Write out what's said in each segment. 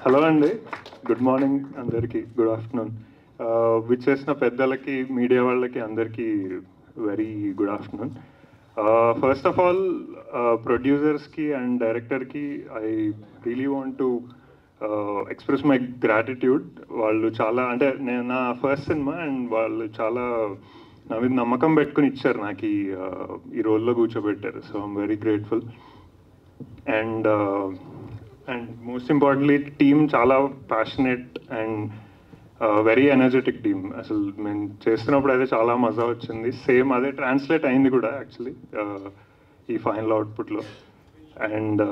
hello అండి good morning అందరికీ good afternoon విచ్చేసిన పెద్దలకి మీడియా వాళ్ళకి అందరికీ very good afternoon first of all ప్రొడ్యూసర్స్కి అండ్ డైరెక్టర్కి I really want to express my gratitude వాళ్ళు చాలా అంటే నేను నా ఫస్ట్ సినిమా అండ్ వాళ్ళు చాలా నా మీద నమ్మకం పెట్టుకుని ఇచ్చారు నాకు ఈ uh, ఈ రోల్లో కూర్చోబెట్టారు so I'm very grateful and and most importantly team చాలా passionate and very energetic team అసలు మేము చేస్తున్నప్పుడు అయితే చాలా మజా వచ్చింది సేమ్ అదే ట్రాన్స్లేట్ అయింది కూడా యాక్చువల్లీ ఈ ఫైనల్ అవుట్పుట్లో అండ్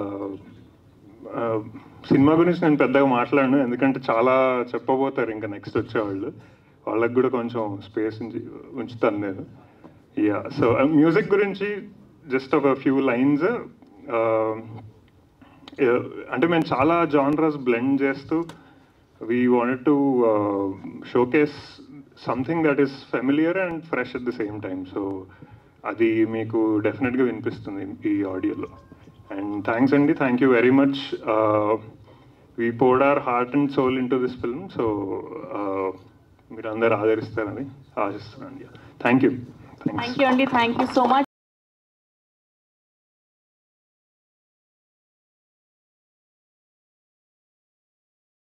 సినిమా గురించి నేను పెద్దగా మాట్లాడను ఎందుకంటే చాలా చెప్పబోతారు ఇంకా నెక్స్ట్ వచ్చేవాళ్ళు వాళ్ళకి కూడా కొంచెం స్పేస్ ఉంచుతాను నేను యా సో మ్యూజిక్ గురించి జస్ట్ ఒక ఫ్యూ లైన్స్ అంటే మేము చాలా జానరస్ బ్లెండ్ చేస్తూ we wanted to showcase something that is familiar and fresh at the same time so అది మీకు డెఫినెట్గా వినిపిస్తుంది ఈ ఆడియోలో అండ్ థ్యాంక్స్ అండి thank you very much we poured our heart and soul into this film so మీరు అందరు ఆదరిస్తారని ఆశిస్తున్నాను thank you thanks thank you అండి థ్యాంక్ యూ సో మచ్